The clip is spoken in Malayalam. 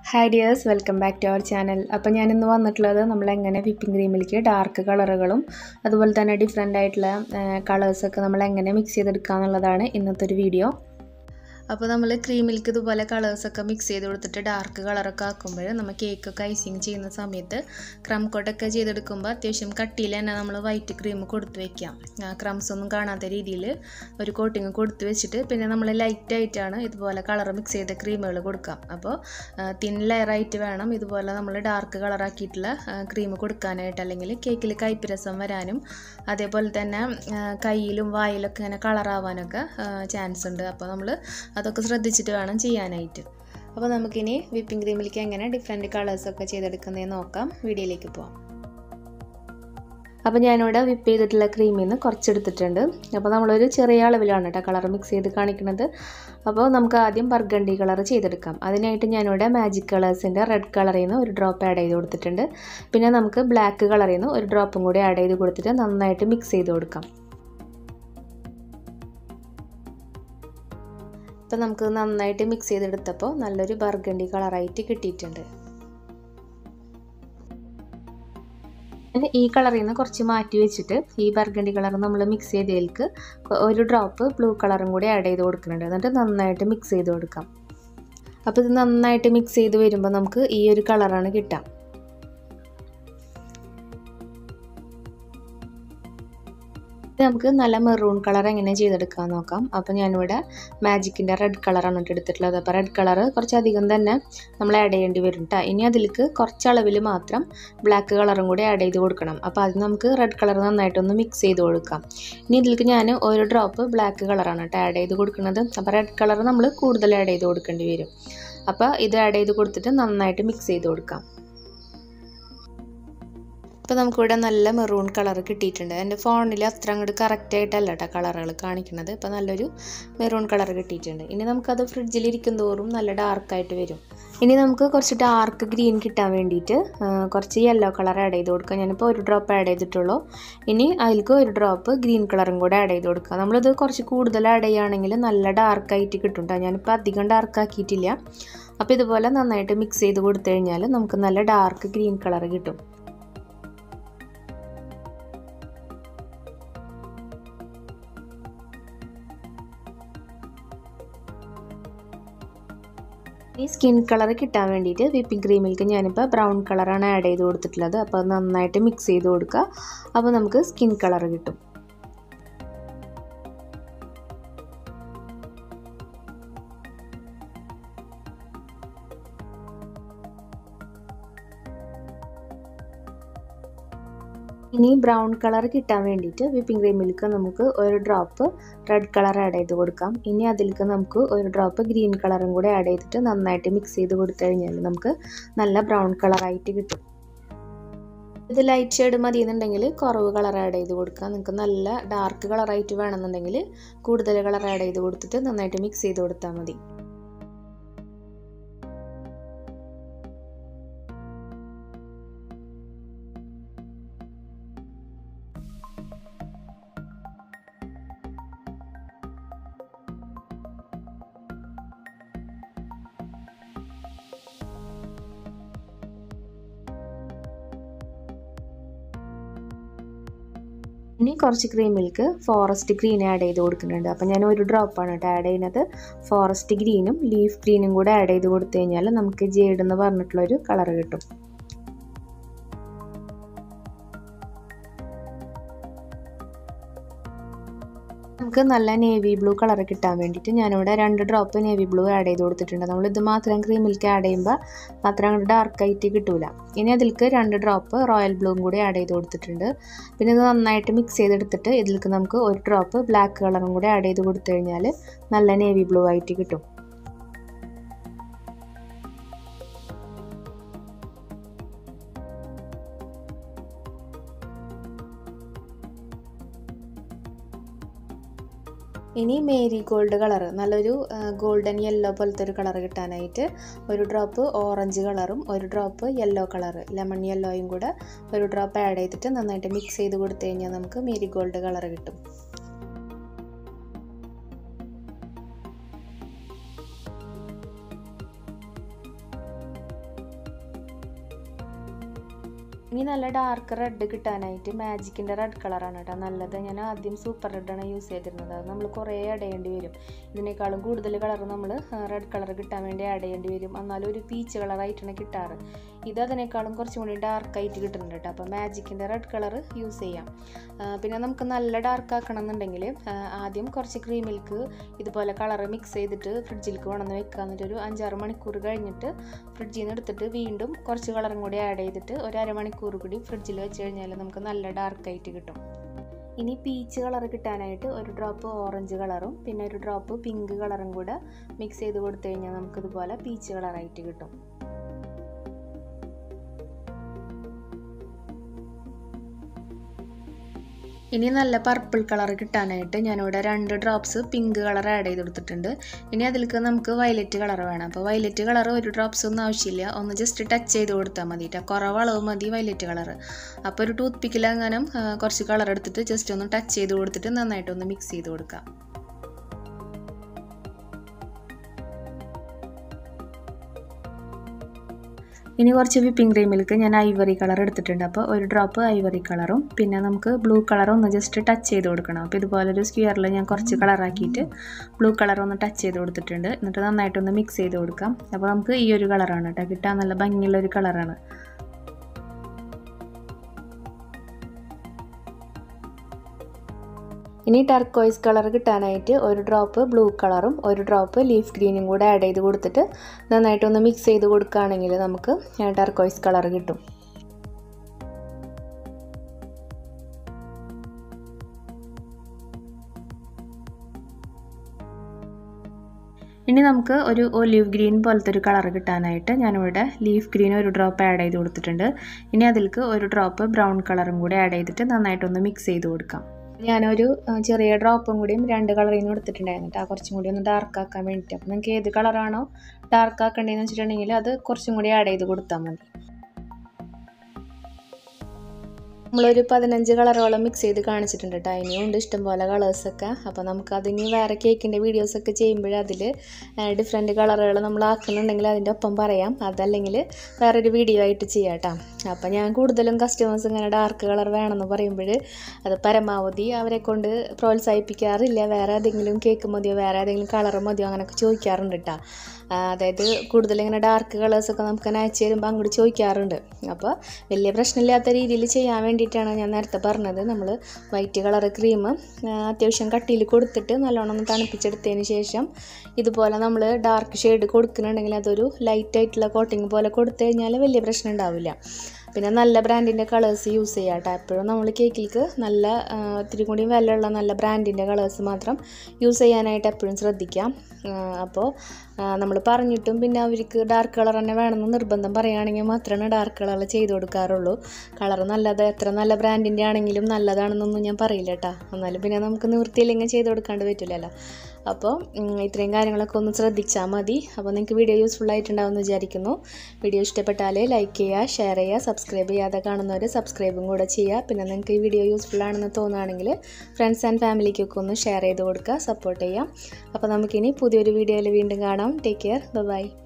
hi dears welcome back to our channel അപ്പോൾ ഞാനിന്ന് വന്നിട്ടുള്ളത് നമ്മളെങ്ങനെ വിപ്പിംഗ് ക്രീമിലേക്ക് ഡാർക്ക് കളറുകളും അതുപോലെ തന്നെ ഡിഫറെൻ്റ് ആയിട്ടുള്ള കളേഴ്സൊക്കെ നമ്മൾ എങ്ങനെ മിക്സ് ചെയ്തെടുക്കുക എന്നുള്ളതാണ് ഇന്നത്തെ ഒരു വീഡിയോ അപ്പോൾ നമ്മൾ ക്രീമിലേക്ക് ഇതുപോലെ കളേഴ്സൊക്കെ മിക്സ് ചെയ്ത് കൊടുത്തിട്ട് ഡാർക്ക് കളറൊക്കെ ആക്കുമ്പോൾ നമ്മൾ കേക്കൊക്കെ ഐസിങ് ചെയ്യുന്ന സമയത്ത് ക്രം കോട്ടൊക്കെ ചെയ്തെടുക്കുമ്പോൾ അത്യാവശ്യം കട്ടിയിൽ തന്നെ നമ്മൾ വൈറ്റ് ക്രീം കൊടുത്ത് വെക്കാം ക്രംസ് ഒന്നും കാണാത്ത രീതിയിൽ ഒരു കോട്ടിങ് കൊടുത്ത് വെച്ചിട്ട് പിന്നെ നമ്മൾ ലൈറ്റായിട്ടാണ് ഇതുപോലെ കളർ മിക്സ് ചെയ്ത ക്രീമുകൾ കൊടുക്കാം അപ്പോൾ തിൻ ലെയറായിട്ട് വേണം ഇതുപോലെ നമ്മൾ ഡാർക്ക് കളറാക്കിയിട്ടുള്ള ക്രീം കൊടുക്കാനായിട്ട് അല്ലെങ്കിൽ കേക്കിൽ കയ്പ്പ് രസം വരാനും അതേപോലെ തന്നെ കയ്യിലും വായിലൊക്കെ ഇങ്ങനെ കളറാവാനൊക്കെ ചാൻസ് ഉണ്ട് അപ്പോൾ നമ്മൾ അതൊക്കെ ശ്രദ്ധിച്ചിട്ട് വേണം ചെയ്യാനായിട്ട് അപ്പോൾ നമുക്കിനി വിപ്പിംഗ് ക്രീമിലേക്ക് എങ്ങനെ ഡിഫറെൻറ്റ് കളേഴ്സൊക്കെ ചെയ്തെടുക്കുന്നതെന്ന് നോക്കാം വീഡിയോയിലേക്ക് പോവാം അപ്പോൾ ഞാനിവിടെ വിപ്പ് ചെയ്തിട്ടുള്ള ക്രീമിൽ നിന്ന് കുറച്ചെടുത്തിട്ടുണ്ട് അപ്പോൾ നമ്മളൊരു ചെറിയ അളവിലാണ് കേട്ടോ കളർ മിക്സ് ചെയ്ത് കാണിക്കുന്നത് അപ്പോൾ നമുക്ക് ആദ്യം ബർഗണ്ടി കളർ ചെയ്തെടുക്കാം അതിനായിട്ട് ഞാനിവിടെ മാജിക് കളേഴ്സിൻ്റെ റെഡ് കളറിൽ നിന്ന് ഒരു ഡ്രോപ്പ് ആഡ് ചെയ്ത് കൊടുത്തിട്ടുണ്ട് പിന്നെ നമുക്ക് ബ്ലാക്ക് കളറിൽ നിന്ന് ഒരു ഡ്രോപ്പും കൂടി ആഡ് ചെയ്ത് കൊടുത്തിട്ട് നന്നായിട്ട് മിക്സ് ചെയ്ത് കൊടുക്കാം ഇപ്പം നമുക്ക് നന്നായിട്ട് മിക്സ് ചെയ്തെടുത്തപ്പോൾ നല്ലൊരു ബർഗണ്ടി കളറായിട്ട് കിട്ടിയിട്ടുണ്ട് ഈ കളറിൽ നിന്ന് കുറച്ച് മാറ്റി വെച്ചിട്ട് ഈ ബർഗണ്ടി കളർ നമ്മൾ മിക്സ് ചെയ്തതിലേക്ക് ഒരു ഡ്രോപ്പ് ബ്ലൂ കളറും കൂടി ആഡ് ചെയ്ത് കൊടുക്കുന്നുണ്ട് എന്നിട്ട് നന്നായിട്ട് മിക്സ് ചെയ്ത് കൊടുക്കാം അപ്പോൾ ഇത് നന്നായിട്ട് മിക്സ് ചെയ്ത് വരുമ്പോൾ നമുക്ക് ഈ ഒരു കളറാണ് കിട്ടുക നമുക്ക് നല്ല മെറൂൺ കളർ എങ്ങനെ ചെയ്തെടുക്കാൻ നോക്കാം അപ്പോൾ ഞാനിവിടെ മാജിക്കിൻ്റെ റെഡ് കളറാണ് എടുത്തിട്ടുള്ളത് അപ്പോൾ റെഡ് കളർ കുറച്ചധികം തന്നെ നമ്മൾ ആഡ് ചെയ്യേണ്ടി വരും കേട്ടോ ഇനി അതിലേക്ക് കുറച്ച് അളവിൽ മാത്രം ബ്ലാക്ക് കളറും കൂടി ആഡ് ചെയ്ത് കൊടുക്കണം അപ്പോൾ അത് നമുക്ക് റെഡ് കളർ നന്നായിട്ടൊന്ന് മിക്സ് ചെയ്ത് കൊടുക്കാം ഇനി ഇതിലേക്ക് ഞാൻ ഒരു ഡ്രോപ്പ് ബ്ലാക്ക് കളറാണ് കേട്ടോ ആഡ് ചെയ്ത് കൊടുക്കുന്നത് അപ്പോൾ റെഡ് കളർ നമ്മൾ കൂടുതൽ ആഡ് ചെയ്ത് കൊടുക്കേണ്ടി വരും അപ്പോൾ ഇത് ആഡ് ചെയ്ത് കൊടുത്തിട്ട് നന്നായിട്ട് മിക്സ് ചെയ്ത് കൊടുക്കാം ഇപ്പോൾ നമുക്കിവിടെ നല്ല മെറൂൺ കളർ കിട്ടിയിട്ടുണ്ട് എൻ്റെ ഫോണിൽ അത്ര അങ്ങോട്ട് കറക്റ്റായിട്ടല്ല കേട്ടോ കളറുകൾ കാണിക്കുന്നത് ഇപ്പോൾ നല്ലൊരു മെറൂൺ കളർ കിട്ടിയിട്ടുണ്ട് ഇനി നമുക്കത് ഫ്രിഡ്ജിലിരിക്കും തോറും നല്ല ഡാർക്കായിട്ട് വരും ഇനി നമുക്ക് കുറച്ച് ഡാർക്ക് ഗ്രീൻ കിട്ടാൻ വേണ്ടിയിട്ട് കുറച്ച് യെല്ലോ കളർ ആഡ് ചെയ്ത് കൊടുക്കുക ഞാനിപ്പോൾ ഒരു ഡ്രോപ്പ് ആഡ് ചെയ്തിട്ടുള്ളൂ ഇനി അതിലേക്ക് ഒരു ഡ്രോപ്പ് ഗ്രീൻ കളറും കൂടെ ആഡ് ചെയ്ത് കൊടുക്കുക നമ്മളിത് കുറച്ച് കൂടുതൽ ആഡ് ചെയ്യുകയാണെങ്കിൽ നല്ല ഡാർക്കായിട്ട് കിട്ടും കേട്ടോ ഞാനിപ്പോൾ അധികം ഡാർക്ക് ആക്കിയിട്ടില്ല അപ്പോൾ ഇതുപോലെ നന്നായിട്ട് മിക്സ് ചെയ്ത് കൊടുത്തു കഴിഞ്ഞാൽ നമുക്ക് നല്ല ഡാർക്ക് ഗ്രീൻ കളർ കിട്ടും ഈ സ്കിൻ കളർ കിട്ടാൻ വേണ്ടിയിട്ട് വിപ്പിംഗ് ക്രീമിലേക്ക് ഞാനിപ്പോൾ ബ്രൗൺ കളറാണ് ആഡ് ചെയ്ത് കൊടുത്തിട്ടുള്ളത് അപ്പോൾ അത് നന്നായിട്ട് മിക്സ് ചെയ്ത് കൊടുക്കുക അപ്പോൾ നമുക്ക് സ്കിൻ കളർ കിട്ടും ഇനി ബ്രൗൺ കളർ കിട്ടാൻ വേണ്ടിയിട്ട് വിപ്പിംഗ് ക്രീമിലേക്ക് നമുക്ക് ഒരു ഡ്രോപ്പ് റെഡ് കളർ ആഡ് ചെയ്ത് കൊടുക്കാം ഇനി അതിലേക്ക് നമുക്ക് ഒരു ഡ്രോപ്പ് ഗ്രീൻ കളറും കൂടെ ആഡ് ചെയ്തിട്ട് നന്നായിട്ട് മിക്സ് ചെയ്ത് കൊടുത്തു കഴിഞ്ഞാൽ നമുക്ക് നല്ല ബ്രൗൺ കളറായിട്ട് കിട്ടും ഇത് ലൈറ്റ് ഷെയ്ഡ് മതി എന്നുണ്ടെങ്കിൽ കുറവ് കളർ ആഡ് ചെയ്ത് കൊടുക്കാം നിങ്ങൾക്ക് നല്ല ഡാർക്ക് കളറായിട്ട് വേണമെന്നുണ്ടെങ്കിൽ കൂടുതൽ കളർ ആഡ് ചെയ്ത് കൊടുത്തിട്ട് നന്നായിട്ട് മിക്സ് ചെയ്ത് കൊടുത്താൽ മതി ഇനി കുറച്ച് ക്രീമിലേക്ക് ഫോറസ്റ്റ് ഗ്രീൻ ആഡ് ചെയ്ത് കൊടുക്കുന്നുണ്ട് അപ്പോൾ ഞാൻ ഒരു ഡ്രോപ്പാണ് കേട്ടോ ആഡ് ചെയ്യുന്നത് ഫോറസ്റ്റ് ഗ്രീനും ലീഫ് ഗ്രീനും കൂടെ ആഡ് ചെയ്ത് കൊടുത്തു കഴിഞ്ഞാൽ നമുക്ക് ജേഡ് എന്ന് പറഞ്ഞിട്ടുള്ളൊരു കളർ കിട്ടും നമുക്ക് നല്ല നേവി ബ്ലൂ കളർ കിട്ടാൻ വേണ്ടിയിട്ട് ഞാനിവിടെ രണ്ട് ഡ്രോപ്പ് നേവി ബ്ലൂ ആഡ് ചെയ്ത് കൊടുത്തിട്ടുണ്ട് നമ്മൾ ഇത് മാത്രം ക്രീമിലേക്ക് ആഡ് ചെയ്യുമ്പോൾ അത്ര അങ്ങോട്ട് ഡാർക്കായിട്ട് കിട്ടൂല ഇനി അതിലേക്ക് രണ്ട് ഡ്രോപ്പ് റോയൽ ബ്ലൂവും കൂടി ആഡ് ചെയ്ത് കൊടുത്തിട്ടുണ്ട് പിന്നെ ഇത് നന്നായിട്ട് മിക്സ് ചെയ്തെടുത്തിട്ട് ഇതിലേക്ക് നമുക്ക് ഒരു ഡ്രോപ്പ് ബ്ലാക്ക് കളറും കൂടി ആഡ് ചെയ്ത് കൊടുത്തു കഴിഞ്ഞാൽ നല്ല നേവി ബ്ലൂ ആയിട്ട് കിട്ടും ഇനി മേരി ഗോൾഡ് കളർ നല്ലൊരു ഗോൾഡൻ യെല്ലോ പോലത്തെ ഒരു കളർ കിട്ടാനായിട്ട് ഒരു ഡ്രോപ്പ് ഓറഞ്ച് കളറും ഒരു ഡ്രോപ്പ് യെല്ലോ കളർ ലെമൺ യെല്ലോയും കൂടെ ഒരു ഡ്രോപ്പ് ആഡ് ചെയ്തിട്ട് നന്നായിട്ട് മിക്സ് ചെയ്ത് കൊടുത്തു കഴിഞ്ഞാൽ നമുക്ക് മേരി ഗോൾഡ് കളർ കിട്ടും ഇനി നല്ല ഡാർക്ക് റെഡ് കിട്ടാനായിട്ട് മാജിക്കിൻ്റെ റെഡ് കളറാണ് കേട്ടോ നല്ലത് ഞാൻ ആദ്യം സൂപ്പർ റെഡാണ് യൂസ് ചെയ്തിരുന്നത് അത് നമ്മൾ കുറേ ആഡ് ചെയ്യേണ്ടി വരും ഇതിനേക്കാളും കൂടുതൽ കളർ നമ്മൾ റെഡ് കളർ കിട്ടാൻ വേണ്ടി ആഡ് ചെയ്യേണ്ടി വരും എന്നാലും ഒരു പീച്ച് കളറായിട്ടാണ് കിട്ടാറ് ഇത് അതിനേക്കാളും കുറച്ചും കൂടി ഡാർക്കായിട്ട് കിട്ടുന്നുണ്ട് കേട്ടോ അപ്പോൾ മാജിക്കിൻ്റെ റെഡ് കളർ യൂസ് ചെയ്യാം പിന്നെ നമുക്ക് നല്ല ഡാർക്ക് ആക്കണം എന്നുണ്ടെങ്കിൽ ആദ്യം കുറച്ച് ക്രീം മിൽക്ക് ഇതുപോലെ കളർ മിക്സ് ചെയ്തിട്ട് ഫ്രിഡ്ജിലേക്ക് കൊണ്ടുവന്ന് വെക്കുക എന്നിട്ട് ഒരു അഞ്ചാറ് മണിക്കൂർ കഴിഞ്ഞിട്ട് ഫ്രിഡ്ജിൽ നിന്ന് എടുത്തിട്ട് വീണ്ടും കുറച്ച് കളറും കൂടി ആഡ് ചെയ്തിട്ട് ഒരു അരമണിക്കൂർ കൂടി ഫ്രിഡ്ജിൽ വെച്ച് കഴിഞ്ഞാൽ നമുക്ക് നല്ല ഡാർക്കായിട്ട് കിട്ടും ഇനി പീച്ച് കളർ കിട്ടാനായിട്ട് ഒരു ഡ്രോപ്പ് ഓറഞ്ച് കളറും പിന്നെ ഒരു ഡ്രോപ്പ് പിങ്ക് കളറും കൂടെ മിക്സ് ചെയ്ത് കൊടുത്തു കഴിഞ്ഞാൽ നമുക്കിതുപോലെ പീച്ച് കളറായിട്ട് കിട്ടും ഇനി നല്ല പർപ്പിൾ കളർ കിട്ടാനായിട്ട് ഞാനിവിടെ രണ്ട് ഡ്രോപ്സ് പിങ്ക് കളർ ആഡ് ചെയ്ത് കൊടുത്തിട്ടുണ്ട് ഇനി അതിലേക്ക് നമുക്ക് വയലറ്റ് കളർ വേണം അപ്പോൾ വയലറ്റ് കളർ ഒരു ഡ്രോപ്സ് ഒന്നും ആവശ്യമില്ല ഒന്ന് ജസ്റ്റ് ടച്ച് ചെയ്ത് കൊടുത്താൽ മതി കേട്ടോ കുറവ് അളവ് മതി വയലറ്റ് കളർ അപ്പോൾ ഒരു ടൂത്ത് പിക്കിലെങ്ങാനും കുറച്ച് കളർ എടുത്തിട്ട് ജസ്റ്റ് ഒന്ന് ടച്ച് ചെയ്ത് കൊടുത്തിട്ട് നന്നായിട്ടൊന്ന് മിക്സ് ചെയ്ത് കൊടുക്കാം ഇനി കുറച്ച് വിപ്പിംഗ് ക്രീമിലേക്ക് ഞാൻ ഐവറി കളർ എടുത്തിട്ടുണ്ട് അപ്പോൾ ഒരു ഡ്രോപ്പ് ഐവറി കളറും പിന്നെ നമുക്ക് ബ്ലൂ കളർ ഒന്ന് ജസ്റ്റ് ടച്ച് ചെയ്ത് കൊടുക്കണം അപ്പോൾ ഇതുപോലൊരു സ്ക്വയറിൽ ഞാൻ കുറച്ച് കളറാക്കിയിട്ട് ബ്ലൂ കളർ ഒന്ന് ടച്ച് ചെയ്ത് കൊടുത്തിട്ടുണ്ട് എന്നിട്ട് നന്നായിട്ടൊന്ന് മിക്സ് ചെയ്ത് കൊടുക്കാം അപ്പോൾ നമുക്ക് ഈ ഒരു കളറാണ് കേട്ടോ കിട്ടാൻ നല്ല ഭംഗിയുള്ള ഒരു കളറാണ് ഇനി ടർക്കോയ്സ് കളർ കിട്ടാനായിട്ട് ഒരു ഡ്രോപ്പ് ബ്ലൂ കളറും ഒരു ഡ്രോപ്പ് ലീഫ് ഗ്രീനും കൂടെ ആഡ് ചെയ്ത് കൊടുത്തിട്ട് നന്നായിട്ടൊന്ന് മിക്സ് ചെയ്ത് കൊടുക്കുകയാണെങ്കിൽ നമുക്ക് ടർക്കോയ്സ് കളർ കിട്ടും ഇനി നമുക്ക് ഒരു ഒലിവ് ഗ്രീൻ പോലത്തെ ഒരു കളർ കിട്ടാനായിട്ട് ഞാനിവിടെ ലീഫ് ഗ്രീൻ ഒരു ഡ്രോപ്പ് ആഡ് ചെയ്ത് കൊടുത്തിട്ടുണ്ട് ഇനി അതിലേക്ക് ഒരു ഡ്രോപ്പ് ബ്രൗൺ കളറും കൂടി ആഡ് ചെയ്തിട്ട് നന്നായിട്ടൊന്ന് മിക്സ് ചെയ്ത് കൊടുക്കാം ഞാനൊരു ചെറിയ ഡ്രോപ്പും കൂടിയും രണ്ട് കളറിൽ നിന്ന് എടുത്തിട്ടുണ്ടായിരുന്നു കേട്ടോ കുറച്ചും കൂടി ഒന്ന് ഡാർക്ക് ആക്കാൻ വേണ്ടിയിട്ട് അപ്പോൾ നിങ്ങൾക്ക് ഏത് കളറാണോ ഡാർക്ക് ആക്കേണ്ടതെന്ന് വെച്ചിട്ടുണ്ടെങ്കിൽ അത് കുറച്ചും കൂടി ആഡ് ചെയ്ത് കൊടുത്താൽ മതി നമ്മളൊരു പതിനഞ്ച് കളറോളം മിക്സ് ചെയ്ത് കാണിച്ചിട്ടുണ്ട് കേട്ടോ ഇനിയും ഉണ്ട് ഇഷ്ടംപോലെ കളേഴ്സൊക്കെ അപ്പോൾ നമുക്ക് അതിന് വേറെ കേക്കിൻ്റെ വീഡിയോസൊക്കെ ചെയ്യുമ്പോൾ അതിൽ ഡിഫറെൻറ്റ് കളറുകൾ നമ്മൾ ആക്കുന്നുണ്ടെങ്കിൽ അതിൻ്റെ ഒപ്പം പറയാം അതല്ലെങ്കിൽ വേറൊരു വീഡിയോ ആയിട്ട് ചെയ്യാം കേട്ടോ അപ്പോൾ ഞാൻ കൂടുതലും കസ്റ്റമേഴ്സ് ഇങ്ങനെ ഡാർക്ക് കളർ വേണമെന്ന് പറയുമ്പോൾ അത് പരമാവധി അവരെ കൊണ്ട് പ്രോത്സാഹിപ്പിക്കാറില്ല വേറെ ഏതെങ്കിലും കേക്ക് മതിയോ വേറെ ഏതെങ്കിലും കളർ മതിയോ അങ്ങനെയൊക്കെ ചോദിക്കാറുണ്ട് കേട്ടോ അതായത് കൂടുതൽ ഇങ്ങനെ ഡാർക്ക് കളേഴ്സൊക്കെ നമുക്ക് അയച്ചു തരുമ്പോൾ അങ്ങോട്ട് ചോദിക്കാറുണ്ട് അപ്പോൾ വലിയ പ്രശ്നമില്ലാത്ത രീതിയിൽ ചെയ്യാൻ വേണ്ടിയിട്ടാണ് ഞാൻ നേരത്തെ പറഞ്ഞത് നമ്മൾ വൈറ്റ് കളർ ക്രീം അത്യാവശ്യം കട്ടിയിൽ കൊടുത്തിട്ട് നല്ലോണം ഒന്ന് തണുപ്പിച്ചെടുത്തതിന് ശേഷം ഇതുപോലെ നമ്മൾ ഡാർക്ക് ഷെയ്ഡ് കൊടുക്കുന്നുണ്ടെങ്കിൽ അതൊരു ലൈറ്റ് ആയിട്ടുള്ള കോട്ടിങ് പോലെ കൊടുത്തു കഴിഞ്ഞാൽ വലിയ പ്രശ്നം ഉണ്ടാവില്ല പിന്നെ നല്ല ബ്രാൻഡിൻ്റെ കളേഴ്സ് യൂസ് ചെയ്യുക കേട്ടോ എപ്പോഴും നമ്മൾ കേക്കിലേക്ക് നല്ല ഇത്തിരി കൂടി വിലയുള്ള നല്ല ബ്രാൻഡിൻ്റെ കളേഴ്സ് മാത്രം യൂസ് ചെയ്യാനായിട്ട് എപ്പോഴും ശ്രദ്ധിക്കാം അപ്പോൾ നമ്മൾ പറഞ്ഞിട്ടും പിന്നെ അവർക്ക് ഡാർക്ക് കളർ തന്നെ വേണമെന്ന് നിർബന്ധം പറയുകയാണെങ്കിൽ മാത്രമേ ഡാർക്ക് കളർ ചെയ്ത് കൊടുക്കാറുള്ളൂ കളർ നല്ലത് എത്ര നല്ല ബ്രാൻഡിൻ്റെ ആണെങ്കിലും നല്ലതാണെന്നൊന്നും ഞാൻ പറയില്ല കേട്ടോ എന്നാലും പിന്നെ നമുക്ക് നിവൃത്തിയില്ലെങ്കിൽ ചെയ്ത് കൊടുക്കാണ്ട് പറ്റില്ലല്ലോ അപ്പോൾ ഇത്രയും കാര്യങ്ങളൊക്കെ ഒന്ന് ശ്രദ്ധിച്ചാൽ മതി അപ്പോൾ നിങ്ങൾക്ക് വീഡിയോ യൂസ്ഫുൾ ആയിട്ടുണ്ടാവുമെന്ന് വിചാരിക്കുന്നു വീഡിയോ ഇഷ്ടപ്പെട്ടാൽ ലൈക്ക് ചെയ്യുക ഷെയർ ചെയ്യുക സബ്സ്ക്രൈബ് ചെയ്യാതെ കാണുന്നവർ സബ്സ്ക്രൈബും കൂടെ ചെയ്യുക പിന്നെ നിങ്ങൾക്ക് ഈ വീഡിയോ യൂസ്ഫുൾ ആണെന്ന് തോന്നുകയാണെങ്കിൽ ഫ്രണ്ട്സ് ആൻഡ് ഫാമിലിക്കൊക്കെ ഒന്ന് ഷെയർ ചെയ്ത് കൊടുക്കുക സപ്പോർട്ട് ചെയ്യാം അപ്പോൾ നമുക്കിനി പുതിയൊരു വീഡിയോയിൽ വീണ്ടും കാണാം ടേക്ക് കെയർ ബൈ